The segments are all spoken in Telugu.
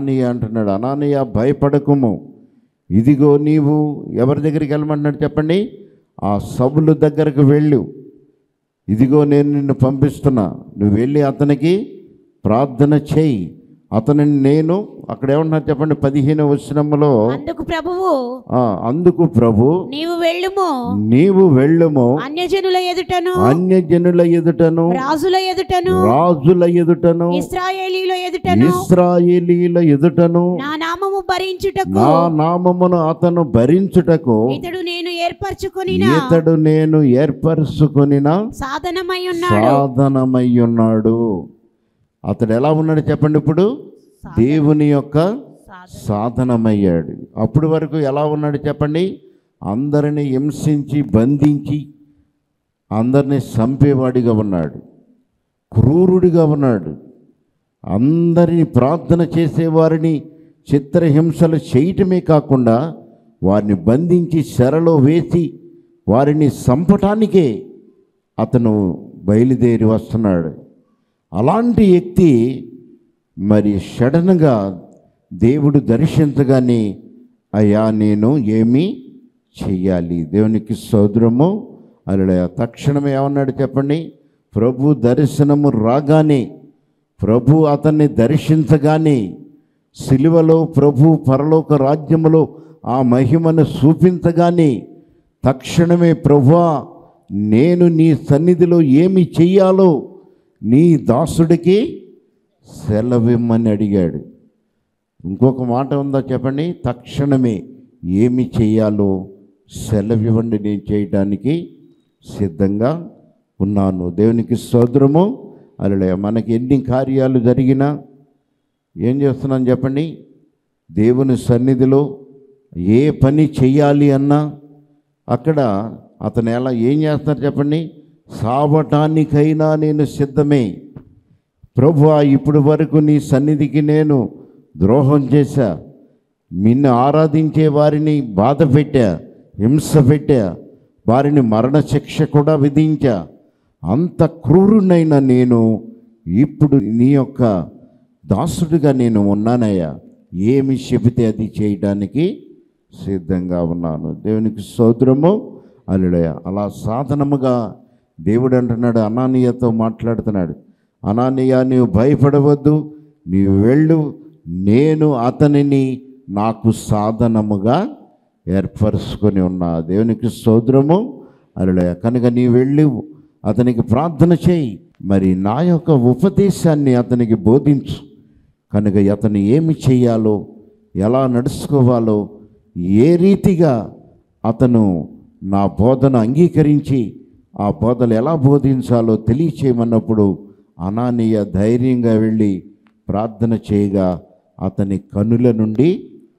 అనానీయ అంటున్నాడు అనానీయ భయపడకుము ఇదిగో నీవు ఎవరి దగ్గరికి వెళ్ళమంటున్నాడు చెప్పండి ఆ సభుల దగ్గరకు వెళ్ళు ఇదిగో నేను నిన్ను పంపిస్తున్నా నువ్వు వెళ్ళి అతనికి ప్రార్థన చేయి అతనిని నేను అక్కడ ఏమన్నా చెప్పండి పదిహేను వచనములో అందుకు ప్రభువు ఆ, అందుకు ప్రభు నీవు వెళ్ళుము నీవు వెళ్ళుము అన్యజనుల ఎదుటను అన్యజనుల ఎదుటను రాజుల ఎదుటను రాజుల ఎదుటను ఇస్రాయేలీల ఎదుటను ఇస్రాయేలీల ఎదుటను నా నామము భరించుటకు నా నామమును అతను భరించుటకు ఇతడు నేను ఏర్పరచుకొని ఇతడు నేను ఏర్పరచుకొనిన సాధనమై ఉన్నాడు సాధనమై ఉన్నాడు అతడు ఎలా ఉన్నాడు చెప్పండి ఇప్పుడు దేవుని యొక్క సాధనమయ్యాడు అప్పటి వరకు ఎలా ఉన్నాడు చెప్పండి అందరిని హింసించి బంధించి అందరిని చంపేవాడిగా ఉన్నాడు క్రూరుడిగా ఉన్నాడు అందరిని ప్రార్థన చేసేవారిని చిత్రహింసలు చేయటమే కాకుండా వారిని బంధించి శరలో వేసి వారిని చంపటానికే అతను బయలుదేరి వస్తున్నాడు అలాంటి వ్యక్తి మరి సడన్గా దేవుడు దర్శించగానే అయ్యా నేను ఏమి చెయ్యాలి దేవునికి సోదరము అలా తక్షణమే ఏమన్నాడు చెప్పండి ప్రభు దర్శనము రాగానే ప్రభు అతన్ని దర్శించగానే సిలువలో ప్రభు పరలోక రాజ్యములో ఆ మహిమను చూపించగానే తక్షణమే ప్రభువా నేను నీ సన్నిధిలో ఏమి చెయ్యాలో నీ దాసుడికి సెలవిమ్మని అడిగాడు ఇంకొక మాట ఉందా చెప్పండి తక్షణమే ఏమి చేయాలో సెలవివ్వండి నేను చేయడానికి సిద్ధంగా ఉన్నాను దేవునికి సోదరము అలా మనకి ఎన్ని కార్యాలు జరిగినా ఏం చేస్తున్నాను చెప్పండి దేవుని సన్నిధిలో ఏ పని చెయ్యాలి అన్నా అక్కడ అతను ఎలా ఏం చేస్తారు చెప్పండి సావటానికైనా నేను సిద్ధమే ప్రభువా ఇప్పుడు వరకు నీ సన్నిధికి నేను ద్రోహం చేశా నిన్ను ఆరాధించే వారిని బాధ పెట్టా హింస పెట్టా వారిని మరణశిక్ష కూడా విధించా అంత క్రూరునైన నేను ఇప్పుడు నీ యొక్క దాసుడిగా నేను ఉన్నానయ్యా ఏమి చెబితే అది చేయడానికి సిద్ధంగా ఉన్నాను దేవునికి సోదరము అల్లుడయ్య అలా సాధనముగా దేవుడు అంటున్నాడు అనానీయతో మాట్లాడుతున్నాడు అనానీయ నీవు భయపడవద్దు నీవు వెళ్ళు నేను అతనిని నాకు సాధనముగా ఏర్పరుచుకొని ఉన్నా దేవునికి సోదరము అల్లుడయ్య కనుక నీ వెళ్ళి అతనికి ప్రార్థన చేయి మరి నా యొక్క ఉపదేశాన్ని అతనికి బోధించు కనుక అతను ఏమి చేయాలో ఎలా నడుచుకోవాలో ఏ రీతిగా అతను నా బోధన అంగీకరించి ఆ బోధలు ఎలా బోధించాలో తెలియచేయమన్నప్పుడు అనానీయ ధైర్యంగా వెళ్ళి ప్రార్థన చేయగా అతని కనుల నుండి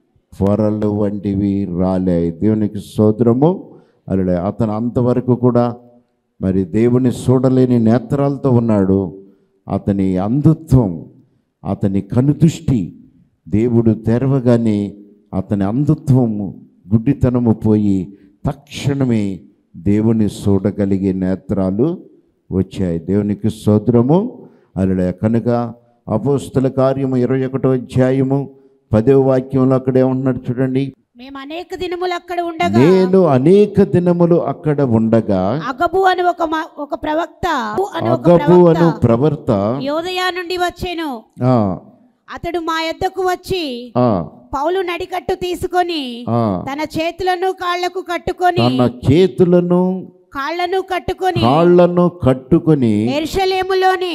పొరలు వంటివి రాలే దేవునికి సోదరము అలా అతను అంతవరకు కూడా మరి దేవుని చూడలేని నేత్రాలతో ఉన్నాడు అతని అంధత్వం అతని కనుదృష్టి దేవుడు తెరవగానే అతని అంధత్వము గుడ్డితనము పోయి తక్షణమే దేవుని చూడగలిగే నేత్రాలు వచ్చాయి దేవునికి సోదరము అలా కనుక అపోస్తుల కార్యము ఇరవై ఒకటో అధ్యాయము పదో వాక్యంలో అక్కడ ఏమంటున్నాడు చూడండి మేము అనేక దినములు అక్కడ ఉండగా నేను అనేక దినములు అక్కడ ఉండగా అగబు అని ఒక మ- ఒక ప్రవక్త అని ఒక అగబు అను ప్రవక్త ప్రవర్త యోదయ నుండి వచ్చాను ఆ, అతడు మా యొద్దకు వచ్చి ఆ, పౌలు నడికట్టు తీసుకొని ఆ, తన చేతులను కాళ్లకు కట్టుకొని తన చేతులను కాళ్లను కట్టుకొని కాళ్లను కట్టుకొని ఎర్షలేములోని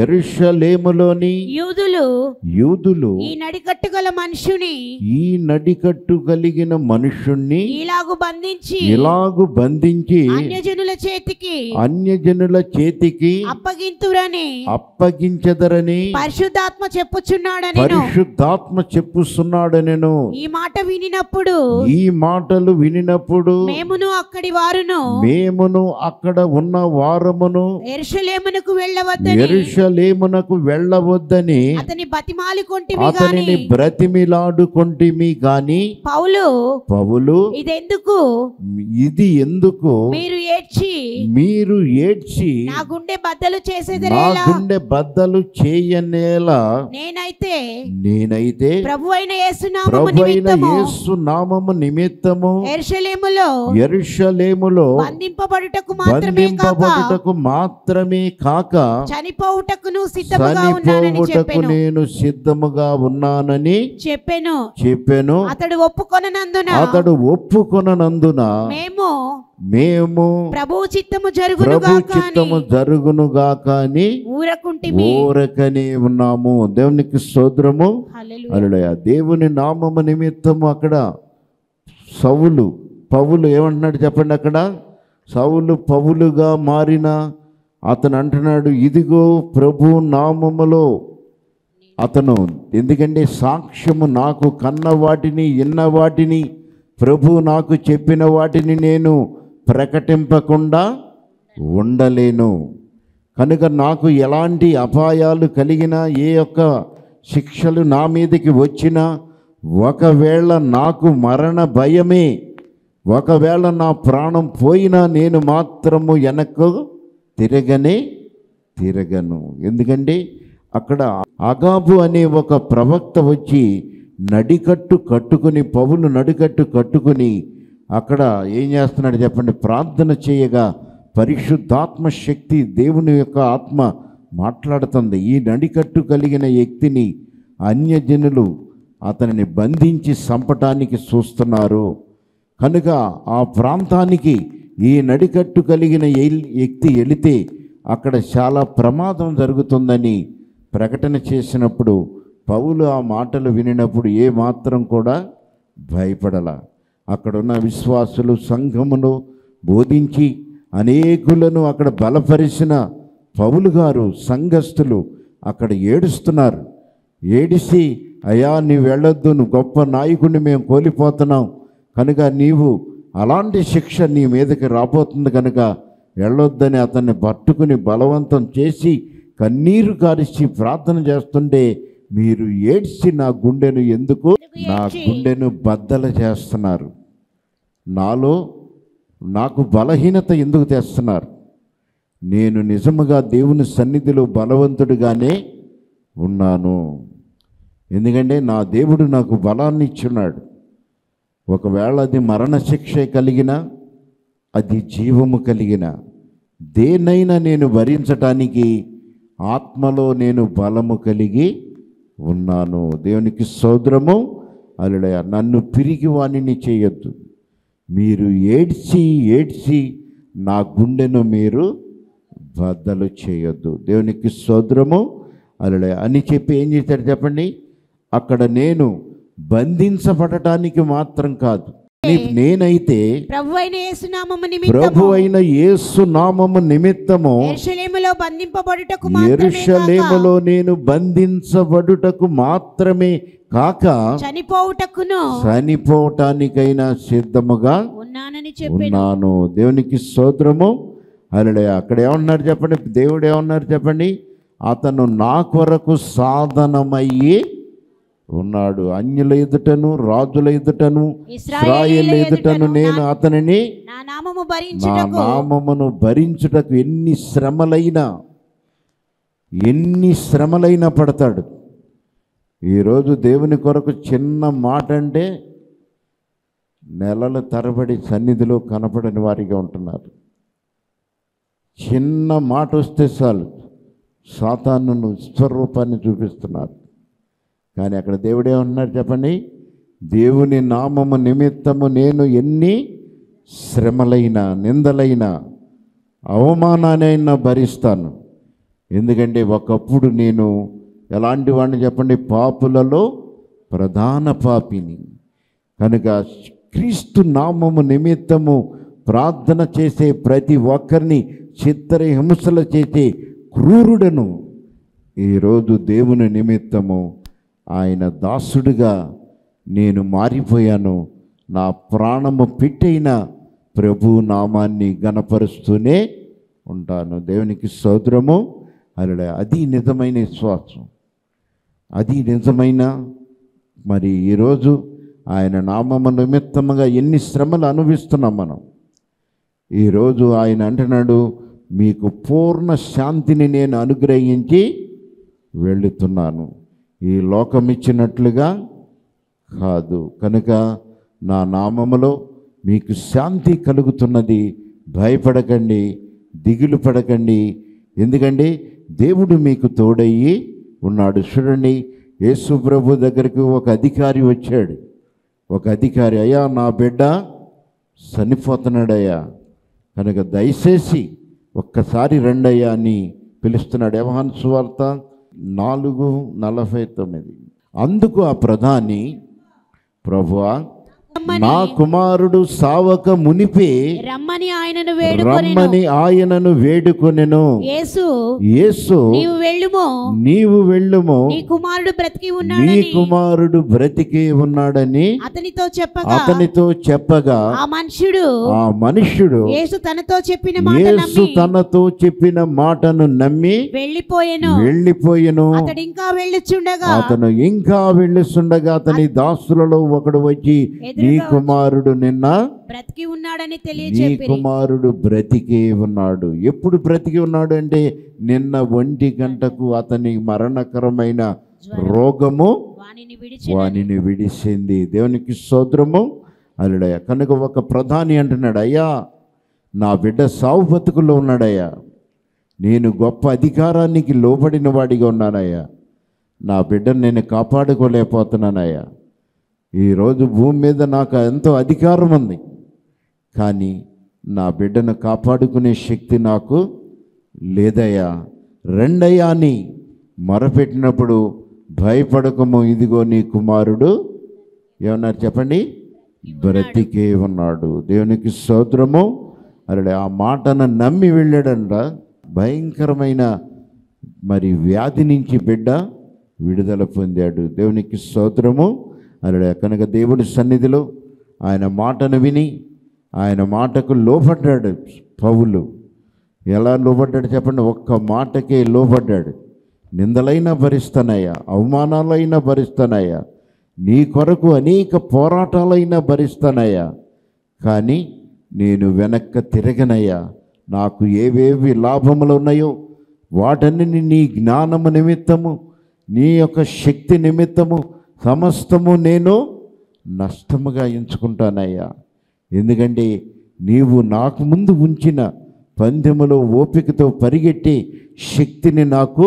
ఎరుషలేములోని యూదులు యూదులు ఈ నడికట్టు గల మనుషుని ఈ నడికట్టు కలిగిన మనుషుణ్ణి ఇలాగు బంధించి ఇలాగు బంధించి అన్యజనుల చేతికి అన్యజనుల చేతికి అప్పగింతురని అప్పగించదరని పరిశుద్ధాత్మ చెప్పుచున్నాడని పరిశుద్ధాత్మ చెప్పుస్తున్నాడు నేను ఈ మాట వినినప్పుడు ఈ మాటలు వినినప్పుడు మేమును అక్కడి వారును మేము మేమును అక్కడ ఉన్న వారమును ఎరుషలేమునకు వెళ్ళవద్దని ఎరుషలేమునకు వెళ్ళవద్దని అతని బతిమాలి కొంటివి అతనిని గాని బ్రతిమిలాడుకొంటిమి గాని పౌలు పౌలు ఇదెందుకు ఇది ఎందుకు మీరు ఏడ్చి మీరు ఏడ్చి నా గుండె బద్దలు నా చేసేదరేలా గుండె బద్దలు చేయనేలా నేనైతే నేనైతే ప్రభు అయిన యేసునామము ప్రభు అయిన నిమిత్తము యేసు నామము నిమిత్తము ఎరుషలేములో ఎరుషలేములో బంధింపబడుటకు మాత్రమే కాక బంధింపబడుటకు మాత్రమే కాక చనిపోవుటకును సిద్ధముగా ఉన్నానని చనిపోవుటకు చెప్పెను నేను సిద్ధముగా ఉన్నానని చెప్పెను చెప్పాను అతడు ఒప్పుకొననందున అతడు ఒప్పుకొనందున మేము మేము ప్రభువు చిత్తము జరుగును ప్రభు గాక చిత్తము జరుగునుగాక అని ఊరకుంటిమి ఊరకనే ఉన్నాము దేవునికి స్తోత్రము హల్లెలూయా. అలడయ దేవుని నామము నిమిత్తము అక్కడ సౌలు పౌలు ఏమంటున్నాడు చెప్పండి అక్కడ సౌలు పౌలుగా మారిన అతను అంటున్నాడు ఇదిగో ప్రభు నామములో అతను ఎందుకంటే సాక్ష్యము నాకు కన్న వాటిని ఇన్న వాటిని ప్రభు నాకు చెప్పిన వాటిని నేను ప్రకటింపకుండా ఉండలేను కనుక నాకు ఎలాంటి అపాయాలు కలిగినా ఏ యొక్క శిక్షలు నా మీదకి వచ్చినా ఒకవేళ నాకు మరణ భయమే ఒకవేళ నా ప్రాణం పోయినా నేను మాత్రము వెనక్కు తిరగనే తిరగను ఎందుకంటే అక్కడ అగాబు అనే ఒక ప్రవక్త వచ్చి నడికట్టు కట్టుకుని పౌలు నడికట్టు కట్టుకుని అక్కడ ఏం చేస్తున్నాడు చెప్పండి ప్రార్థన చేయగా పరిశుద్ధాత్మ శక్తి దేవుని యొక్క ఆత్మ మాట్లాడుతుంది ఈ నడికట్టు కలిగిన వ్యక్తిని అన్యజనులు అతనిని బంధించి చంపటానికి చూస్తున్నారు కనుక ఆ ప్రాంతానికి ఈ నడికట్టు కలిగిన ఎల్- వ్యక్తి వెళితే అక్కడ చాలా ప్రమాదం జరుగుతుందని ప్రకటన చేసినప్పుడు పౌలు ఆ మాటలు వినినప్పుడు ఏ మాత్రం కూడా భయపడల అక్కడున్న విశ్వాసులు సంఘమును బోధించి అనేకులను అక్కడ బలపరిచిన పౌలు గారు సంఘస్థులు అక్కడ ఏడుస్తున్నారు ఏడిసి అయ్యా నీవు వెళ్ళొద్దు నువ్వు గొప్ప నాయకుడిని మేము కోల్పోతున్నాం కనుక నీవు అలాంటి శిక్ష నీ మీదకి రాబోతుంది కనుక వెళ్ళొద్దని అతన్ని పట్టుకుని బలవంతం చేసి కన్నీరు కారిచి ప్రార్థన చేస్తుంటే మీరు ఏడ్చి నా గుండెను ఎందుకు నా గుండెను బద్దల చేస్తున్నారు నాలో నాకు బలహీనత ఎందుకు తెస్తున్నారు నేను నిజముగా దేవుని సన్నిధిలో బలవంతుడిగానే ఉన్నాను ఎందుకంటే నా దేవుడు నాకు బలాన్ని ఇచ్చున్నాడు ఒకవేళ అది మరణశిక్ష కలిగిన అది జీవము కలిగిన దేనైనా నేను భరించటానికి ఆత్మలో నేను బలము కలిగి ఉన్నాను దేవునికి సోదరము అల్లుడయ నన్ను పిరిగి వాణిని చేయొద్దు మీరు ఏడ్చి ఏడ్చి నా గుండెను మీరు బద్దలు చేయొద్దు దేవునికి సోదరము అల్లుడయ అని చెప్పి ఏం చేశాడు చెప్పండి అక్కడ నేను బంధించబడటానికి మాత్రం కాదు నీ- నేనైతే ప్రభు అయిన యేసునామము ప్రభు నిమిత్తము అయిన యేసు నామము నిమిత్తము ఎరుషలేములో బంధింపబడుటకు మాత్రమే ఎరుషలేములో నేను బంధించబడుటకు మాత్రమే కాక కాక చనిపోవుటకును చనిపోవటానికైనా సిద్ధముగా ఉన్నానని చెప్పాను ఉన్నాను దేవునికి స్తోత్రము అలడే అక్కడ ఏమన్నారు చెప్పండి దేవుడు ఏమన్నారు చెప్పండి అతను నా కొరకు సాధనమయ్యి ఉన్నాడు అన్యుల ఎదుటను రాజుల ఎదుటను ఇస్రాయేల్ ఎదుటను నేను అతనిని నా నామము నా భరించుటకు నామమును భరించుటకు ఎన్ని శ్రమలైనా ఎన్ని శ్రమలైనా పడతాడు ఈరోజు దేవుని కొరకు చిన్న మాట అంటే నెలల తరబడి సన్నిధిలో కనపడని వారిగా ఉంటున్నారు చిన్న మాట వస్తే చాలు సాతాను స్వరూపాన్ని చూపిస్తున్నారు కానీ అక్కడ దేవుడు ఏమంటున్నారు చెప్పండి దేవుని నామము నిమిత్తము నేను ఎన్ని శ్రమలైన నిందలైన అవమానానైనా భరిస్తాను ఎందుకంటే ఒకప్పుడు నేను ఎలాంటి వాడిని చెప్పండి పాపులలో ప్రధాన పాపిని కనుక క్రీస్తు నామము నిమిత్తము ప్రార్థన చేసే ప్రతి ఒక్కరిని చిత్తర హింసలు చేసే క్రూరుడను ఈరోజు దేవుని నిమిత్తము ఆయన దాసుడిగా నేను మారిపోయాను నా ప్రాణము పెట్టైన ప్రభు నామాన్ని గణపరుస్తూనే ఉంటాను దేవునికి స్తోత్రము అలా అది నిజమైన విశ్వాసం అది నిజమైన మరి ఈరోజు ఆయన నామము నిమిత్తముగా ఎన్ని శ్రమలు అనుభవిస్తున్నాం మనం ఈరోజు ఆయన అంటున్నాడు మీకు పూర్ణ శాంతిని నేను అనుగ్రహించి వెళుతున్నాను ఈ లోకం ఇచ్చినట్లుగా కాదు కనుక నా నామములో మీకు శాంతి కలుగుతున్నది భయపడకండి దిగులు పడకండి ఎందుకంటే దేవుడు మీకు తోడయ్యి ఉన్నాడు చూడండి యేసు ప్రభు దగ్గరికి ఒక అధికారి వచ్చాడు ఒక అధికారి అయ్యా నా బిడ్డ చనిపోతున్నాడయ్యా కనుక దయచేసి ఒక్కసారి రెండయ్యా అని పిలుస్తున్నాడు యవహాన్ సువార్త నాలుగు నలభై తొమ్మిది అందుకు ఆ ప్రధాని ప్రభువా నా కుమారుడు సావక మునిపే రమ్మని ఆయనను వేడుకొనెను రమ్మని ఆయనను వేడుకొనెను యేసు యేసు నీవు వెళ్ళుమో నీవు వెళ్ళుము నీ కుమారుడు బ్రతికి నీ ఉన్నాడని కుమారుడు బ్రతికే ఉన్నాడని అతనితో చెప్పగా అతనితో చెప్పగా ఆ మనుష్యుడు ఆ మనుష్యుడు యేసు తనతో చెప్పిన మాట యేసు నమ్మి తనతో చెప్పిన మాటను నమ్మి వెళ్ళిపోయెను వెళ్ళిపోయెను అతడు ఇంకా వెళ్ళుచుండగా అతను ఇంకా వెళ్ళుస్తుండగా అతని దాసులలో ఒకడు వచ్చి నీ కుమారుడు నిన్న బ్రతికి ఉన్నాడని నీ తెలియజెప్పి కుమారుడు బ్రతికే ఉన్నాడు ఎప్పుడు బ్రతికి ఉన్నాడు అంటే నిన్న ఒంటి గంటకు అతని మరణకరమైన రోగము వానిని విడిచి వానిని విడిసింది దేవునికి స్తోత్రము అల్లుడయ్య కనుక ఒక ప్రధాని అంటున్నాడు అయ్యా నా బిడ్డ సావు బతుకుల్లో ఉన్నాడయ్యా నేను గొప్ప అధికారానికి లోబడిన వాడిగా ఉన్నానయ్యా నా బిడ్డను నేను కాపాడుకోలేకపోతున్నానయ్యా ఈరోజు భూమి మీద నాకు ఎంతో అధికారం ఉంది కానీ నా బిడ్డను కాపాడుకునే శక్తి నాకు లేదయ్యా రెండయ్యా అని మొరపెట్టినప్పుడు భయపడకము ఇదిగో నీ కుమారుడు ఏమన్నారు చెప్పండి బ్రతికే ఉన్నాడు దేవునికి స్తోత్రము అరే ఆ మాటను నమ్మి వెళ్ళాడంట భయంకరమైన మరి వ్యాధి నుంచి బిడ్డ విడుదల పొందాడు దేవునికి స్తోత్రము అరే కనుక దేవుడి సన్నిధిలో ఆయన మాటను విని ఆయన మాటకు లోపడ్డాడు పౌలు ఎలా లోబడ్డాడు చెప్పండి ఒక్క మాటకే లోబడ్డాడు నిందలైనా భరిస్తానయ్యా అవమానాలైనా భరిస్తానయ్యా నీ కొరకు అనేక పోరాటాలైనా భరిస్తానయ్యా కానీ నేను వెనక్క తిరగనయ్యా నాకు ఏవేవి లాభములు ఉన్నాయో వాటన్నిటిని నీ జ్ఞానము నిమిత్తము నీ యొక్క శక్తి నిమిత్తము సమస్తము నేను నష్టముగా ఎంచుకుంటానయ్యా ఎందుకంటే నీవు నాకు ముందు ఉంచిన పందెములో ఓపికతో పరిగెట్టి శక్తిని నాకు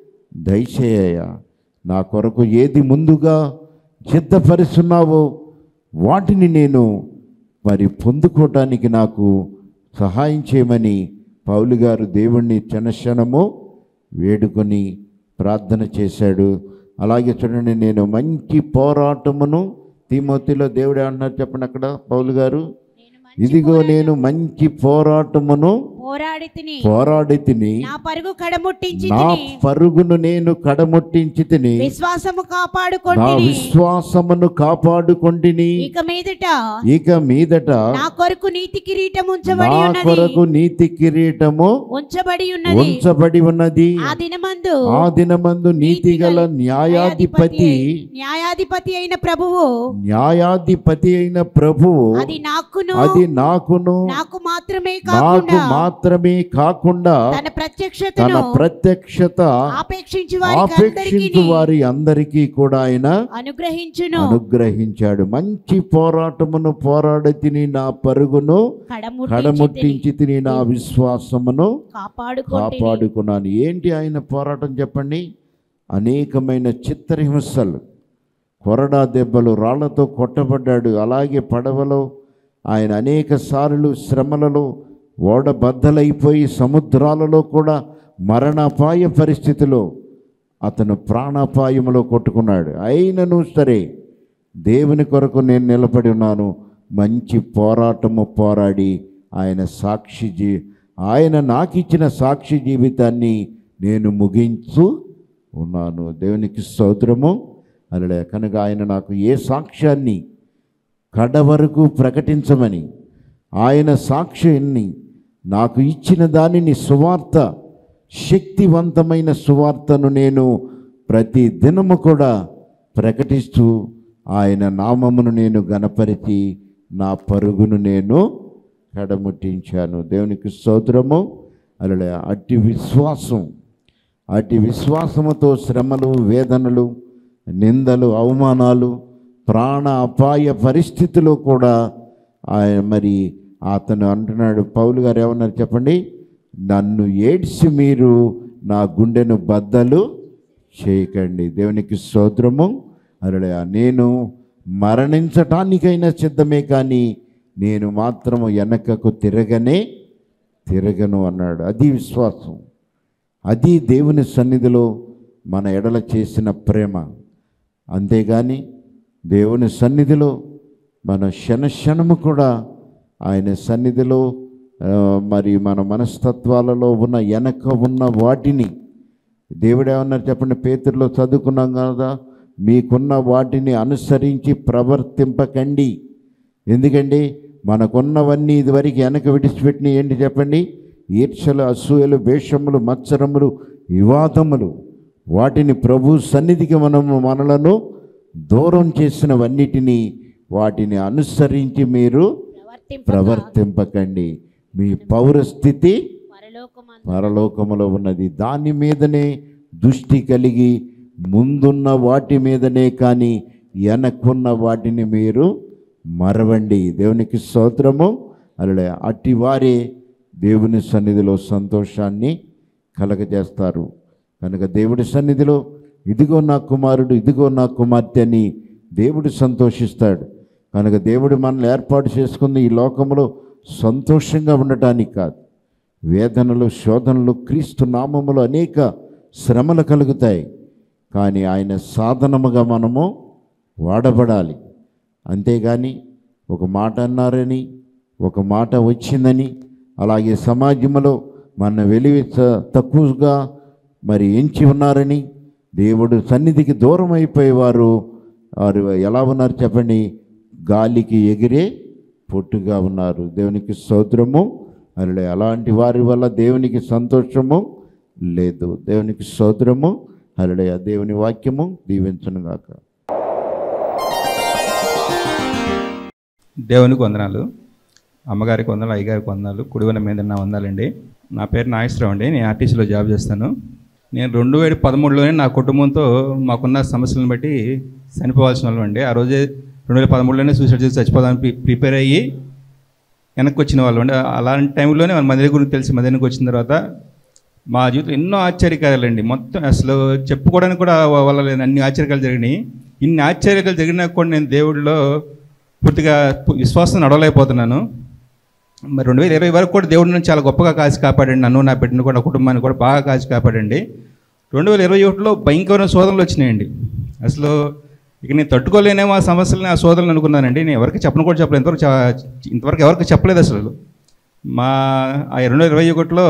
దయచేయ్యా నా కొరకు ఏది ముందుగా సిద్ధపరుస్తున్నావో వాటిని నేను మరి పొందుకోవటానికి నాకు సహాయం చేయమని పౌలు గారు దేవుణ్ణి క్షణక్షణము వేడుకొని ప్రార్థన చేశాడు అలాగే చూడండి నేను మంచి పోరాటమును తిమోతిలో దేవుడే అంటున్నారు చెప్పండి అక్కడ పౌలు గారు ఇదిగో నేను మంచి పోరాటమును పోరాడి తిని పోరాడి తిని నా పరుగు కడముట్టించి నా తిని పరుగును నేను కడముట్టించి తిని విశ్వాసము నా కాపాడుకొని విశ్వాసమును కాపాడుకొంటిని ఇక మీదట ఇక మీదట నా కొరకు నీతి కిరీటం ఉంచబడి నా ఉన్నది కొరకు నీతి కిరీటము ఉంచబడి ఉన్నది ఉంచబడి ఉన్నది ఆ దినమందు ఆ దినమందు నీతి గల న్యాయాధిపతి న్యాయాధిపతి అయిన ప్రభువు న్యాయాధిపతి అయిన ప్రభువు అది నాకును అది నాకును నాకు మాత్రమే నాకు కాకుండా మాత్రమే కాకుండా తన తన ప్రత్యక్షతను ప్రత్యక్షత ఆపేక్షించి వారికి ఆపేక్షించు వారి అందరికీ కూడా ఆయన అనుగ్రహించును అనుగ్రహించాడు మంచి పోరాటమును పోరాడి తిని నా పరుగును కడముట్టించి కడముట్టించి తిని నా విశ్వాసమును కాపాడుకోండి కాపాడుకున్నాను ఏంటి ఆయన పోరాటం చెప్పండి అనేకమైన చిత్రహింసలు కొరడా దెబ్బలు రాళ్లతో కొట్టబడ్డాడు అలాగే పడవలో ఆయన అనేక సార్లు శ్రమలలో ఓడబద్దలైపోయి సముద్రాలలో కూడా మరణాపాయ పరిస్థితిలో అతను ప్రాణాపాయములో కొట్టుకున్నాడు అయినను సరే దేవుని కొరకు నేను నిలబడి ఉన్నాను మంచి పోరాటము పోరాడి ఆయన సాక్షి జీ ఆయన నాకు ఇచ్చిన సాక్షి జీవితాన్ని నేను ముగించు ఉన్నాను దేవునికి స్తోత్రము అలా కనుక ఆయన నాకు ఏ సాక్ష్యాన్ని కడ వరకు ప్రకటించమని ఆయన సాక్ష్యాన్ని నాకు ఇచ్చిన దానిని సువార్త శక్తివంతమైన సువార్తను నేను ప్రతి దినము కూడా ప్రకటిస్తూ ఆయన నామమును నేను గనపరిచి నా పరుగును నేను కడముట్టించాను దేవునికి స్తోత్రము అలా అట్టి విశ్వాసం అట్టి విశ్వాసముతో శ్రమలు వేదనలు నిందలు అవమానాలు ప్రాణ అపాయ పరిస్థితుల్లో కూడా ఆయన మరి అతను అంటున్నాడు పౌలు గారు ఏమన్నారు చెప్పండి నన్ను ఏడ్చి మీరు నా గుండెను బద్దలు చేయకండి దేవునికి స్తోత్రము అరడే నేను మరణించటానికైనా సిద్ధమే కానీ నేను మాత్రము వెనకకు తిరగనే తిరగను అన్నాడు అది విశ్వాసం అది దేవుని సన్నిధిలో మన ఎడల చేసిన ప్రేమ అంతేగాని దేవుని సన్నిధిలో మన క్షణక్షణము కూడా ఆయన సన్నిధిలో ఆ, మరి మన మనస్తత్వాలలో ఉన్న వెనక ఉన్న వాటిని దేవుడు ఏమన్నారు చెప్పండి పేతుల్లో చదువుకున్నాం కదా మీకున్న వాటిని అనుసరించి ప్రవర్తింపకండి ఎందుకండి మనకున్నవన్నీ ఇదివరకు వెనక విడిచిపెట్టిన ఏంటి చెప్పండి ఈర్షలు అసూయలు వేషములు మత్సరములు వివాదములు వాటిని ప్రభు సన్నిధికి మనము మనలను దూరం చేసినవన్నిటినీ వాటిని అనుసరించి మీరు ప్రవర్తింపక ప్రవర్తింపకండి మీ పౌరస్థితి పరలోకమందు పరలోకములో ఉన్నది దాని మీదనే దృష్టి కలిగి ముందున్న వాటి మీదనే కానీ వెనక్కున్న వాటిని మీరు మరవండి దేవునికి స్తోత్రము అలా అట్టి వారే దేవుని సన్నిధిలో సంతోషాన్ని కలగజేస్తారు కనుక దేవుడి సన్నిధిలో ఇదిగో నా కుమారుడు ఇదిగో నా కుమార్తె అని దేవుడు సంతోషిస్తాడు కనుక దేవుడు మనల్ని ఏర్పాటు చేసుకుంది ఈ లోకంలో సంతోషంగా ఉండటానికి కాదు వేదనలు శోధనలు క్రీస్తు నామములో అనేక శ్రమలు కలుగుతాయి కానీ ఆయన సాధనముగా మనము వాడబడాలి అంతేగాని ఒక మాట అన్నారని ఒక మాట వచ్చిందని అలాగే సమాజంలో మన వెలివి చ- తక్కువగా మరి ఎంచి ఉన్నారని దేవుడు సన్నిధికి దూరం అయిపోయేవారు వారు ఎలా ఉన్నారు చెప్పండి గాలికి ఎగిరే పొట్టుగా ఉన్నారు దేవునికి స్తోత్రము అలా అలాంటి వారి వల్ల దేవునికి సంతోషము లేదు దేవునికి స్తోత్రము అలడయ దేవుని వాక్యము దీవించను గాక దేవునికి వందనాలు అమ్మగారికి వందనాలు అయ్యగారికి వందనాలు కుడివన మీద నా వందాలండి నా పేరు నాగేశ్వరరావు అండి నేను ఆర్టీసీలో జాబ్ చేస్తాను నేను రెండు వేల పదమూడులోనే నా కుటుంబంతో మాకున్న సమస్యలను బట్టి చనిపోవాల్సిన వాళ్ళం అండి ఆ రోజే రెండు వేల పదమూడులోనే సూసైడ్ చేసి చచ్చిపోదానికి ప్రి- ప్రిపేర్ అయ్యి వెనక్కి వచ్చిన వాళ్ళు అంటే అలాంటి టైంలోనే మన మదిరి గురించి తెలిసి మదిరికి వచ్చిన తర్వాత మా జీవితంలో ఎన్నో ఆశ్చర్యకార్యాలండి మొత్తం అసలు చెప్పుకోవడానికి కూడా వల్ల లేదు అన్ని ఆశ్చర్యకాలు జరిగినాయి ఇన్ని ఆశ్చర్యకాలు జరిగినా కూడా నేను దేవుడిలో పూర్తిగా పు- విశ్వాసం నడవలేకపోతున్నాను మరి రెండు వేల ఇరవై వరకు కూడా దేవుడు నన్ను చాలా గొప్పగా కాచి కాపాడండి నన్ను నా బిడ్డను కూడా కుటుంబాన్ని కూడా బాగా కాచి కాపాడండి రెండు వేల ఇరవై ఒకటిలో భయంకరమైన శోధనలు వచ్చినాయండి అసలు ఇక నేను తట్టుకోలేనేమో ఆ సమస్యలని ఆ శోధనలు అనుకున్నానండి నేను ఎవరికి చెప్పను కూడా చెప్పలేదు ఇంతవరకు చ- ఇంతవరకు ఎవరికి చెప్పలేదు అసలు మా ఆ రెండు వేల ఇరవై ఒకటిలో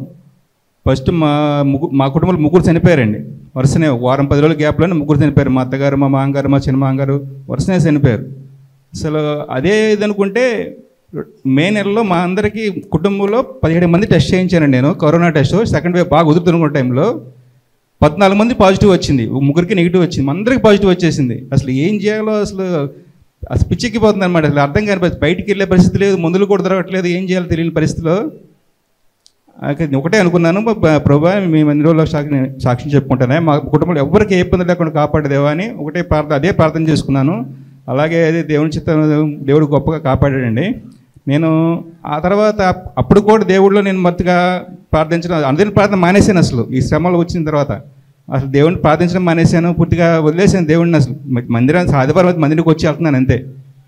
ఫస్ట్ మా ముగ్గు మా కుటుంబంలో ముగ్గురు చనిపోయారండి వరుసనే ఒక వారం పది రోజుల గ్యాప్లోనే ముగ్గురు చనిపోయారు మా అత్తగారు మా మామగారు మా చిన్న మామగారు వరుసనే చనిపోయారు అసలు అదే ఇది అనుకుంటే మే నెలలో మా అందరికీ కుటుంబంలో పదిహేడు మంది టెస్ట్ చేయించానండి నేను కరోనా టెస్ట్ సెకండ్ వేవ్ బాగా కుదురుతున్న టైంలో పద్నాలుగు మంది పాజిటివ్ వచ్చింది ఓ ముగ్గురికి నెగిటివ్ వచ్చింది మా అందరికి పాజిటివ్ వచ్చేసింది అసలు ఏం చేయాలో అసలు అసలు పిచ్చెక్కిపోతుంది అనమాట అసలు అర్థం కాని పరిస్థితి బయటికి వెళ్ళే పరిస్థితి లేదు మందులు కూడా దొరకట్లేదు ఏం చేయాలో తెలియని పరిస్థితిలో అయితే ఒకటే అనుకున్నాను బ- ప్రభా మేము అన్ని రోజులు సాక్షి సాక్ష్యం చెప్పుకుంటానే మా కుటుంబంలో ఎవరికి ఏ ఇబ్బంది లేకుండా కాపాడదేవా అని ఒకటే ప్రార్థన అదే ప్రార్థన చేసుకున్నాను అలాగే అదే దేవుని చిత్తం దేవుడు గొప్పగా కాపాడాడండి నేను ఆ తర్వాత అప్పుడు కూడా దేవుడిలో నేను మత్తుగా ప్రార్థించడం అందరిని ప్రార్థన మానేశాను అసలు ఈ శ్రమలు వచ్చిన తర్వాత అసలు దేవుడిని ప్రార్థించడం మానేశాను పూర్తిగా వదిలేసాను దేవుడిని అసలు మందిరానికి ఆదివారం అయితే మందిరికి వచ్చి వెళ్తున్నాను అంతే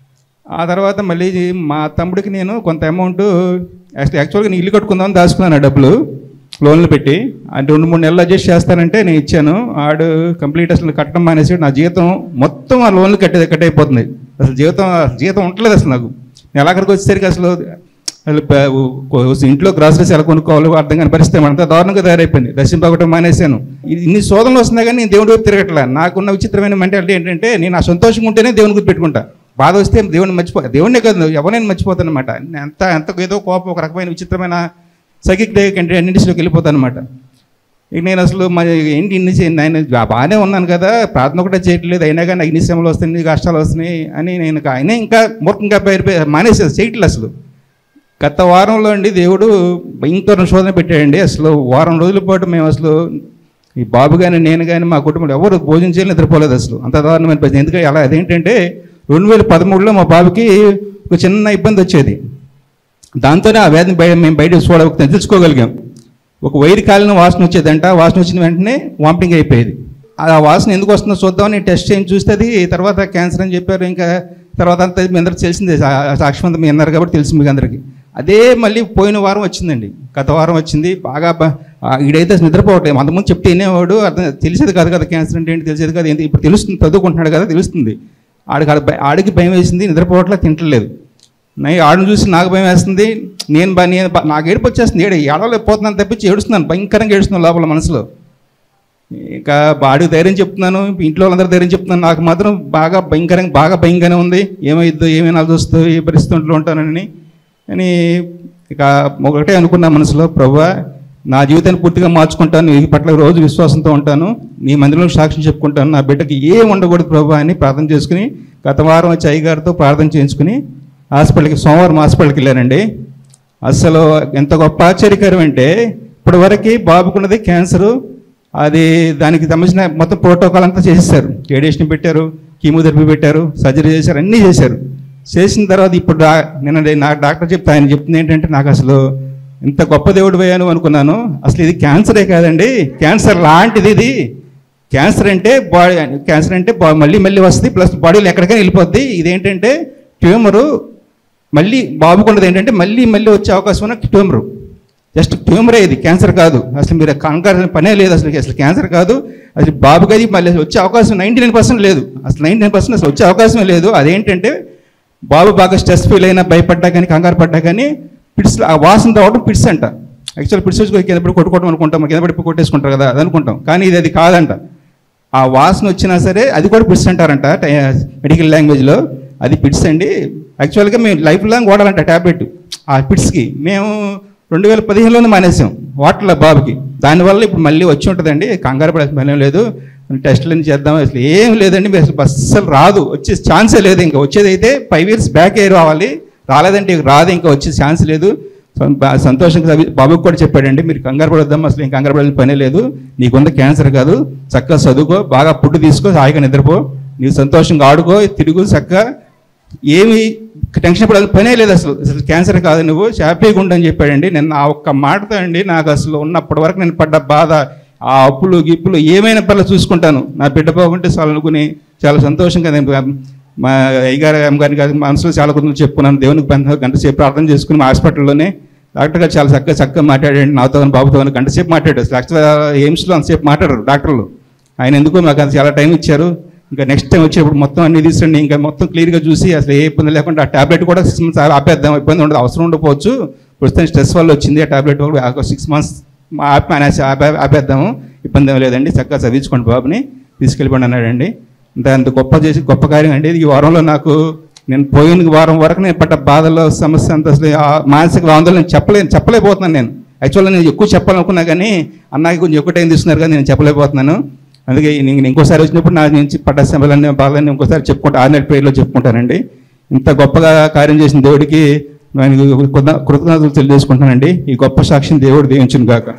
ఆ తర్వాత మళ్ళీ మా తమ్ముడికి నేను కొంత అమౌంట్ యాక్చువల్ యాక్చువల్గా నేను ఇల్లు కట్టుకుందామని దాచుకున్నాను ఆ డబ్బులు లోన్లు పెట్టి అంటే రెండు మూడు నెలలు అడ్జస్ట్ చేస్తానంటే నేను ఇచ్చాను ఆడు కంప్లీట్ అసలు కట్టడం మానేసి నా జీతం మొత్తం ఆ లోన్లు కట్టే కట్ అయిపోతుంది అసలు జీవితం జీతం ఉండలేదు అసలు నాకు నేను అక్కడికి వచ్చేసరికి అసలు అసలు ప- ఓ- ఇంట్లో గ్రాసరీస్ ఎలా కొనుక్కోవాలో అర్థం కాని పరిస్థితి అంతా దారుణంగా తయారైపోయింది దర్శింపకటం మానేశాను ఇది ఇన్ని శోధనలు వస్తున్నాయి కానీ నేను దేవుడి వైపు తిరగట్లే నాకున్న విచిత్రమైన మెంటాలిటీ ఏంటంటే నేను ఆ సంతోషంగా ఉంటేనే దేవుని గుర్తు పెట్టుకుంటా బాధ వస్తే దేవుడిని మర్చిపో దేవుడినే కాదు ఎవరైనా మర్చిపోతాను అనమాట ఎంత ఎంత ఏదో కోపం ఒక రకమైన విచిత్రమైన సైకిక్ అన్నింటిలోకి వెళ్ళిపోతాను అనమాట ఇక నేను అసలు మరి ఏంటి ఇన్ని చే- నేను బా- బాగానే ఉన్నాను కదా ప్రార్థన కూడా చేయట్లేదు అయినా కానీ నాకు ఇన్ని శ్రమలు వస్తున్నాయి ఇన్ని కష్టాలు వస్తున్నాయి అని నేను ఇక ఆయన ఇంకా మూర్ఖంగా పేరు మానేసేది చేయట్లేదు అసలు గత వారంలో అండి దేవుడు భయంకర శోధన పెట్టాడండి అసలు వారం రోజుల పాటు మేము అసలు ఈ బాబు కానీ నేను కానీ మా కుటుంబంలో ఎవరు భోజనం చేయాలి నిద్రపోలేదు అసలు అంత దారుణమైన పరిస్థితి ఎందుకంటే అలా అదేంటంటే రెండు వేల పదమూడులో మా బాబుకి ఒక చిన్న ఇబ్బంది వచ్చేది దాంతోనే ఆ వ్యాధిని బయట మేము బయట చూడ తెలుసుకోగలిగాం ఒక వైర్ కాలిన వాసన వచ్చేదంట వాసన వచ్చిన వెంటనే వామిటింగ్ అయిపోయేది ఆ వాసన ఎందుకు వస్తుందో చూద్దామని టెస్ట్ చేయించి చూస్తే అది తర్వాత క్యాన్సర్ అని చెప్పారు ఇంకా తర్వాత అంతా మీ అందరికి తెలిసిందే సా- సాక్ష్యం మీ అన్నారు కాబట్టి తెలిసింది మీకు అందరికీ అదే మళ్ళీ పోయిన వారం వచ్చిందండి గత వారం వచ్చింది బాగా బ- ఆ ఈడైతే అసలు నిద్రపోవట్లేదు అంతకుముందు చెప్తే వినేవాడు అర్థం తెలిసేది కాదు కదా క్యాన్సర్ అంటే ఏంటి తెలిసేది కాదు ఏంటి ఇప్పుడు తెలుస్తుంది చదువుకుంటున్నాడు కదా తెలుస్తుంది ఆడికి ఆడ భయ- ఆడికి భయం వేసింది నిద్రపోవట్లేదు తింటలేదు నై ఆడను చూసి నాకు భయం వేస్తుంది నేను బా నేను బా- నాకు ఏడుపు వచ్చేస్తుంది ఏడు ఏడవలేకపోతున్నాను తప్పించి ఏడుస్తున్నాను భయంకరంగా ఏడుస్తున్నాను లోపల మనసులో ఇంకా బాడీకి ధైర్యం చెప్తున్నాను ఇంట్లో వాళ్ళందరూ ధైర్యం చెప్తున్నాను నాకు మాత్రం బాగా భయంకరంగా బాగా భయంగానే ఉంది ఏమైద్దో ఏమైనా వస్తుందో ఏ పరిస్థితుల్లో ఉంటానని అని ఇక ఒకటే అనుకున్నా మనసులో ప్రభా నా జీవితాన్ని పూర్తిగా మార్చుకుంటాను ఈ పట్ల రోజు విశ్వాసంతో ఉంటాను నీ మందిరంలో సాక్ష్యం చెప్పుకుంటాను నా బిడ్డకి ఏం ఉండకూడదు ప్రభా అని ప్రార్థన చేసుకుని గత వారం వచ్చి అయ్యగారితో ప్రార్థన చేయించుకుని హాస్పిటల్కి సోమవారం హాస్పిటల్కి వెళ్ళానండి అసలు ఎంత గొప్ప ఆశ్చర్యకరం అంటే ఇప్పటివరకు బాబుకున్నది క్యాన్సరు అది దానికి సంబంధించిన మొత్తం ప్రోటోకాల్ అంతా చేసేసారు రేడియేషన్ పెట్టారు కీమోథెరపీ పెట్టారు సర్జరీ చేశారు అన్నీ చేశారు చేసిన తర్వాత ఇప్పుడు డా నేను నాకు డాక్టర్ చెప్తే ఆయన చెప్తుంది ఏంటంటే నాకు అసలు ఇంత గొప్ప దేవుడు పోయాను అనుకున్నాను అసలు ఇది క్యాన్సరే కాదండి క్యాన్సర్ లాంటిది ఇది క్యాన్సర్ అంటే బాడీ క్యాన్సర్ అంటే బా- మళ్ళీ మళ్ళీ వస్తుంది ప్లస్ బాడీలో ఎక్కడికైనా వెళ్ళిపోద్ది ఇదేంటంటే ట్యూమరు మళ్ళీ బాబుకున్నది ఏంటంటే మళ్ళీ మళ్ళీ వచ్చే అవకాశం ఉన్న ట్యూమరు జస్ట్ ట్యూమరే ఇది క్యాన్సర్ కాదు అసలు మీరు కంగారు పనే లేదు అసలు అసలు క్యాన్సర్ కాదు అసలు బాబుకి అది మళ్ళీ వచ్చే అవకాశం నైంటీ నైన్ పర్సెంట్ లేదు అసలు నైంటీ నైన్ పర్సెంట్ అసలు వచ్చే అవకాశమే లేదు అదేంటంటే బాబు బాగా స్ట్రెస్ ఫీల్ అయినా భయపడ్డా కానీ కంగారు పడ్డా కానీ పిట్స్ ఆ వాసన రావడం పిట్స్ అంట యాక్చువల్ పిట్స్ వచ్చి కింద పడి కొట్టుకోవడం అనుకుంటాం కింద పడి కొట్టేసుకుంటారు కదా అది అనుకుంటాం కానీ ఇది అది కాదంట ఆ వాసన వచ్చినా సరే అది కూడా పిట్స్ అంటారంట మెడికల్ లాంగ్వేజ్లో అది పిట్స్ అండి యాక్చువల్గా మేము లైఫ్ లాంగ్ వాడాలంట ట్యాబ్లెట్ ఆ పిట్స్కి మేము రెండు వేల పదిహేనులోనే మానేసాం వాటర్ల బాబుకి దానివల్ల ఇప్పుడు మళ్ళీ వచ్చి ఉంటుందండి కంగారు పడాల్సిన పని ఏం లేదు టెస్టులు చేద్దాం అసలు ఏం లేదండి మీరు అసలు అస్సలు రాదు వచ్చే ఛాన్సే లేదు ఇంకా వచ్చేది అయితే ఫైవ్ ఇయర్స్ బ్యాక్ ఏ రావాలి రాలేదంటే ఇక రాదు ఇంకా వచ్చే ఛాన్స్ లేదు సం- బా- సంతోషంగా అవి- బాబుకి కూడా చెప్పాడండి మీరు కంగారు పడొద్దాం అసలు ఏం కంగారు పడాల్సిన పనే లేదు నీకుంద క్యాన్సర్ కాదు చక్కగా చదువుకో బాగా ఫుడ్ తీసుకో హాయిగా నిద్రపో నీవు సంతోషంగా ఆడుకో తిరుగు చక్కగా ఏమి టెన్షన్ పడాల్సిన పనే లేదు అసలు అసలు క్యాన్సర్ కాదు నువ్వు హ్యాపీగా ఉండని చెప్పాడండి నేను ఆ ఒక్క మాటతో అండి నాకు అసలు ఉన్నప్పటి వరకు నేను పడ్డ బాధ ఆ అప్పులు గిప్పులు ఏమైనా పర్లేదు చూసుకుంటాను నా బిడ్డ బాగుంటే చాలు అనుకుని చాలా సంతోషంగా నేను మా అయ్యగారు అమ్మగారిని గారి మనసులో చాలా కొంచెం చెప్పుకున్నాను దేవునికి గంట గంట సేపు ప్రార్థన చేసుకుని మా హాస్పిటల్లోనే డాక్టర్ గారు చాలా చక్కగా చక్కగా మాట్లాడండి నాతో బాబుతో గంట సేపు మాట్లాడారు అసలు యాక్చువల్గా ఎయిమ్స్లో అంతసేపు మాట్లాడరు డాక్టర్లు ఆయన ఎందుకో మాకు అది చాలా టైం ఇచ్చారు ఇంకా నెక్స్ట్ టైం వచ్చేప్పుడు మొత్తం అన్ని తీసుకురండి ఇంకా మొత్తం క్లియర్గా చూసి అసలు ఏ ఇబ్బంది లేకుండా ఆ టాబ్లెట్ కూడా సిక్స్ మంత్స్ ఆపేద్దాం ఇబ్బంది ఉండదు అవసరం ఉండకపోవచ్చు ప్రస్తుతం స్ట్రెస్ వల్ల వచ్చింది ఆ టాబ్లెట్ కూడా సిక్స్ మంత్స్ ఆపి అనేసి ఆపే- ఆపేద్దాము ఇబ్బంది ఏం లేదండి చక్కగా చదివించుకోండి బాబుని తీసుకెళ్ళిపోండి అన్నాడండి ఇంత అంత గొప్ప చేసి గొప్ప కార్యం అండి ఈ వారంలో నాకు నేను పోయిన వారం వరకు నేను పడ్డ బాధలో సమస్య అంత అసలు ఆ మానసిక ఆందోళన నేను చెప్పలే చెప్పలేకపోతున్నాను నేను యాక్చువల్గా నేను ఎక్కువ చెప్పాలనుకున్నా కానీ అన్నకి కొంచెం ఎక్కువ టైం తీసుకున్నారు కానీ నేను చెప్పలేకపోతున్నాను అందుకే నేను ఇంకోసారి వచ్చినప్పుడు నా నుంచి పడ్డ శ్రమలన్నీ బాధలన్నీ ఇంకోసారి చెప్పుకుంటా ఆరు నెలల పేరులో చెప్పుకుంటానండి ఇంత గొప్పగా కార్యం చేసిన దేవుడికి నేను కృత- కృతజ్ఞతలు తెలియజేసుకుంటానండి ఈ గొప్ప సాక్షిని దేవుడు దీవించును గాక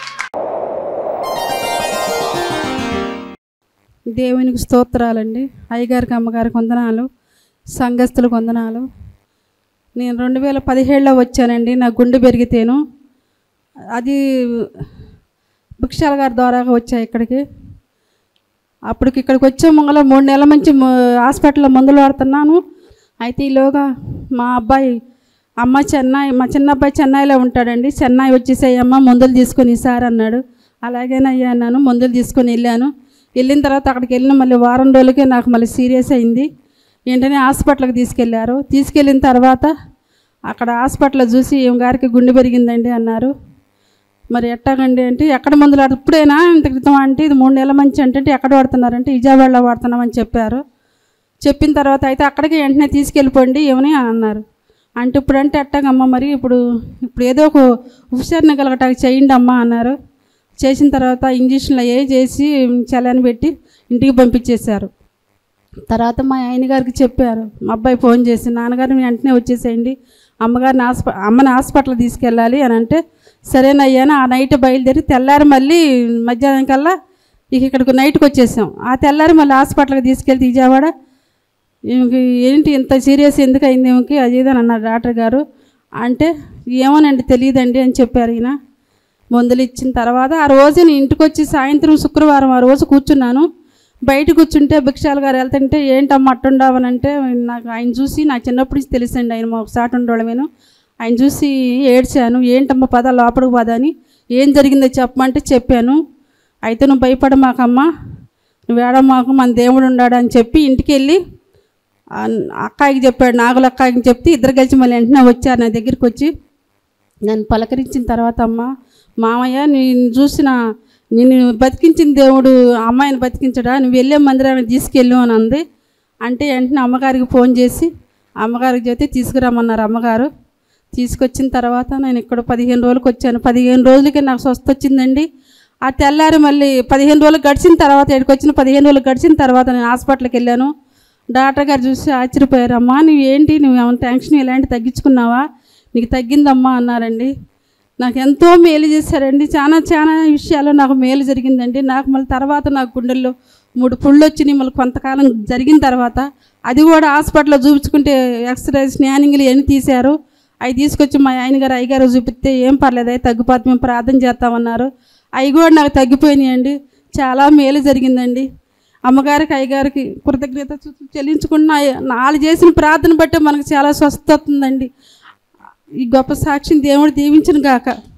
దేవునికి స్తోత్రాలండి అయ్యగారికి అమ్మగారికి వందనాలు సంఘస్థులకు వందనాలు నేను రెండు వేల పదిహేడులో వచ్చానండి నా గుండె పెరిగితేను అది భిక్షాల గారి ద్వారా వచ్చా ఇక్కడికి అప్పటికి ఇక్కడికి వచ్చే ముంగల మూడు నెలల నుంచి మ- హాస్పిటల్లో మందులు వాడుతున్నాను అయితే ఈలోగా మా అబ్బాయి అమ్మ చెన్నై మా చిన్న అబ్బాయి చెన్నైలో ఉంటాడండి చెన్నై వచ్చేసేయమ్మ మందులు తీసుకొని ఈసారి అన్నాడు అలాగేనయ్యా అన్నాను మందులు తీసుకొని వెళ్ళాను వెళ్ళిన తర్వాత అక్కడికి వెళ్ళిన మళ్ళీ వారం రోజులకే నాకు మళ్ళీ సీరియస్ అయింది వెంటనే హాస్పిటల్కి తీసుకెళ్లారు తీసుకెళ్ళిన తర్వాత అక్కడ హాస్పిటల్లో చూసి ఈమె గారికి గుండె పెరిగిందండి అన్నారు మరి ఎట్టాగండి అంటే ఎక్కడ మందులు వాడు ఇప్పుడైనా ఇంత క్రితం అంటే ఇది మూడు నెలల మంచి అంటే ఎక్కడ వాడుతున్నారంటే విజయవాడలో వాడుతున్నామని చెప్పారు చెప్పిన తర్వాత అయితే అక్కడికి వెంటనే తీసుకెళ్ళిపోండి ఏమని అని అన్నారు అంటే ఇప్పుడు అంటే ఎట్టాగమ్మా మరి ఇప్పుడు ఇప్పుడు ఏదో ఒక ఉపసరణ కలగటానికి చేయండి అమ్మా అన్నారు చేసిన తర్వాత ఇంజక్షన్లు అయ్యే చేసి చలని పెట్టి ఇంటికి పంపించేశారు తర్వాత మా ఆయన గారికి చెప్పారు మా అబ్బాయి ఫోన్ చేసి నాన్నగారిని వెంటనే వచ్చేసేయండి అమ్మగారిని హాస్ప అమ్మని హాస్పిటల్ తీసుకెళ్ళాలి అని అంటే సరేనయ్యాను ఆ నైట్ బయలుదేరి తెల్లారి మళ్ళీ మధ్యాహ్నం కల్లా ఇక ఇక్కడికి నైట్కి వచ్చేసాం ఆ తెల్లారి మళ్ళీ హాస్పిటల్కి తీసుకెళ్తే విజయవాడ ఈమెకి ఏంటి ఇంత సీరియస్ ఎందుకు అయింది ఈమెకి అది ఇది అని అన్నారు డాక్టర్ గారు అంటే ఏమోనండి తెలియదండి అని చెప్పారు ఈయన మందులు ఇచ్చిన తర్వాత ఆ రోజు నేను ఇంటికి వచ్చి సాయంత్రం శుక్రవారం ఆ రోజు కూర్చున్నాను బయట కూర్చుంటే భిక్షాలు గారు వెళ్తుంటే ఏంటమ్మా అట్టుండవని అంటే నాకు ఆయన చూసి నాకు చిన్నప్పటి నుంచి తెలుసండి ఆయన మా ఒకసారి ఉండడమేను ఆయన చూసి ఏడ్చాను ఏంటమ్మా పద లోపలికి పద అని ఏం జరిగిందో చెప్పమంటే చెప్పాను అయితే నువ్వు భయపడమాకమ్మా నువ్వు ఏడమాకు మన దేవుడు ఉన్నాడు అని చెప్పి ఇంటికి వెళ్ళి ఆ అక్కాయికి చెప్పాడు నాగుల అక్కాయికి చెప్తే ఇద్దరు కలిసి మళ్ళీ వెంటనే వచ్చారు నా దగ్గరికి వచ్చి నన్ను పలకరించిన తర్వాత అమ్మ మామయ్య నేను చూసిన నిన్ను బతికించిన దేవుడు ఆ అమ్మాయిని బతికించడా నువ్వు వెళ్ళే మందిరానికి తీసుకెళ్ళు అని అంది అంటే వెంటనే అమ్మగారికి ఫోన్ చేసి అమ్మగారికి చెప్తే తీసుకురమ్మన్నారు అమ్మగారు తీసుకొచ్చిన తర్వాత నేను ఇక్కడ పదిహేను రోజులకు వచ్చాను పదిహేను రోజులకి నాకు స్వస్థ వచ్చిందండి ఆ తెల్లారి మళ్ళీ పదిహేను రోజులు గడిచిన తర్వాత ఇక్కడికి వచ్చిన పదిహేను రోజులు గడిచిన తర్వాత నేను హాస్పిటల్కి వెళ్ళాను డాక్టర్ గారు చూసి ఆశ్చర్యపోయారు అమ్మా నువ్వు ఏంటి నువ్వు ఏమైనా టెన్షన్ ఇలాంటి తగ్గించుకున్నావా నీకు తగ్గిందమ్మా అన్నారండి నాకు ఎంతో మేలు చేశారండి చాలా చాలా విషయాల్లో నాకు మేలు జరిగిందండి నాకు మళ్ళీ తర్వాత నాకు గుండెల్లో మూడు పుళ్ళు వచ్చినాయి మళ్ళీ కొంతకాలం జరిగిన తర్వాత అది కూడా హాస్పిటల్లో చూపించుకుంటే ఎక్స్రే స్నానింగ్లు ఇవన్నీ తీశారు అవి తీసుకొచ్చి మా ఆయన గారు అయ్యగారు చూపిస్తే ఏం పర్లేదు అవి తగ్గిపోతే మేము ప్రార్థన చేస్తామన్నారు అవి కూడా నాకు తగ్గిపోయినాయండి చాలా మేలు జరిగిందండి అమ్మగారికి అయ్యగారికి కృతజ్ఞత చెల్లించుకున్న వాళ్ళు చేసిన ప్రార్థన బట్టే మనకు చాలా స్వస్థత వస్తుందండి ఈ గొప్ప సాక్షిని దేవుడు దీవించిన గాక